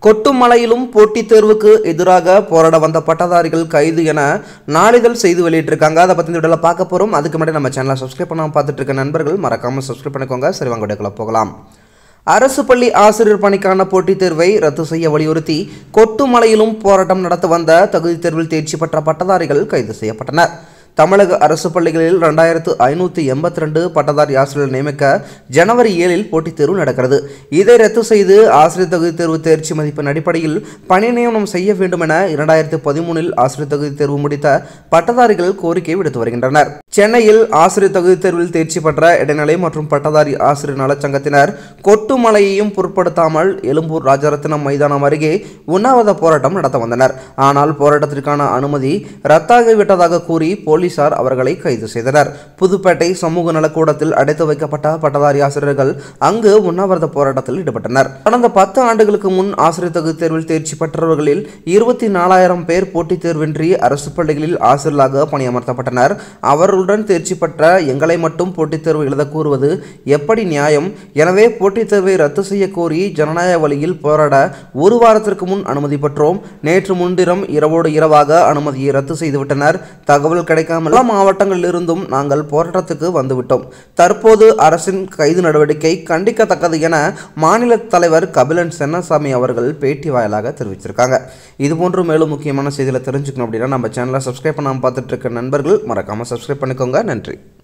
கொட்டும் மழையிலும் போட்டித் தேர்வுக்கு எதிராக போராட வந்த பட்டதாரிகள் கைது என நாளிதழ் செய்து வெளியிட்டிருக்காங்க அதை பற்றி இந்த வீடியோல பார்க்க போகிறோம் அதுக்கு முன்னாடி நம்ம சேனலை சப்ஸ்கிரைப் பண்ணாமல் பார்த்துட்டு இருக்க நண்பர்கள் மறக்காமல் சப்ஸ்கிரைப் பண்ணிக்கோங்க சரி வாங்க வீடியோக்குள்ள போகலாம் அரசு பள்ளி ஆசிரியர் பணிக்கான போட்டித் தேர்வை ரத்து செய்ய வலியுறுத்தி கொட்டு மலையிலும் போராட்டம் நடத்த வந்த தகுதி தேர்வில் தேர்ச்சி பெற்ற பட்டதாரிகள் கைது செய்யப்பட்டனர் தமிழக அரசு பள்ளிகளில் ரெண்டாயிரத்து ஐநூற்றி எண்பத்தி ரெண்டு பட்டதாரி ஆசிரியர்கள் நியமிக்க ஜனவரி ஏழில் போட்டித் தேர்வு நடக்கிறது இதை ரத்து செய்து ஆசிரியர் தகுதி தேர்வு தேர்ச்சி மதிப்பின் அடிப்படையில் பணி நியமனம் செய்ய வேண்டும் என இரண்டாயிரத்து பதிமூணில் ஆசிரியர் தகுதி தேர்வு முடித்த பட்டதாரிகள் கோரிக்கை விடுத்து வருகின்றனர் சென்னையில் ஆசிரியர் தகுதி தேர்வில் தேர்ச்சி பெற்ற இடைநிலை மற்றும் பட்டதாரி ஆசிரியர் நலச்சங்கத்தினர் கொட்டு மலையையும் பொருட்படுத்தாமல் எழும்பூர் ராஜரத்னம் மைதானம் அருகே உண்ணாவிரத போராட்டம் நடத்த வந்தனர் ஆனால் போராட்டத்திற்கான அனுமதி ரத்தாகிவிட்டதாக கூறி போலீசார் அவர்களை கைது செய்தனர் புதுப்பேட்டை சமூக நலக்கூடத்தில் அடைத்து வைக்கப்பட்ட பட்டதாரி ஆசிரியர்கள் அங்கு உண்ணாவிரத போராட்டத்தில் ஈடுபட்டனர் கடந்த பத்து ஆண்டுகளுக்கு முன் ஆசிரியர் தகுதி தேர்வில் தேர்ச்சி பெற்றவர்களில் இருபத்தி நாலாயிரம் பேர் போட்டித் தேர்வின்றி அரசு பள்ளிகளில் ஆசிரியர்களாக பணியமர்த்தப்பட்டனர் அவர்களுடன் தேர்ச்சி பெற்ற எங்களை மட்டும் போட்டித் தேர்வு எழுத கூறுவது எப்படி நியாயம் எனவே போட்டித் தேர்வை ரத்து செய்ய கோரி ஜனநாயக வழியில் போராட ஒரு வாரத்திற்கு முன் அனுமதி பெற்றோம் நேற்று முன்தினம் இரவோடு இரவாக அனுமதியை ரத்து செய்துவிட்டனர் தகவல் கிடைக்காமல் பல மாவட்டங்களில் இருந்தும் நாங்கள் போராட்டத்துக்கு வந்துவிட்டோம் தற்போது அரசின் கைது நடவடிக்கை கண்டிக்கத்தக்கது என மாநில தலைவர் கபிலன் சென்னசாமி அவர்கள் பேட்டி வாயிலாக தெரிவிச்சிருக்காங்க இதுபோன்று மேலும் முக்கியமான செய்திகளை தெரிஞ்சுக்கணும் அப்படின்னா நம்ம சேனலை சப்ஸ்கிரைப் பண்ணாமல் பார்த்துட்டு இருக்க நண்பர்கள் மறக்காமல் சப்ஸ்கிரைப் பண்ணிக்கோங்க நன்றி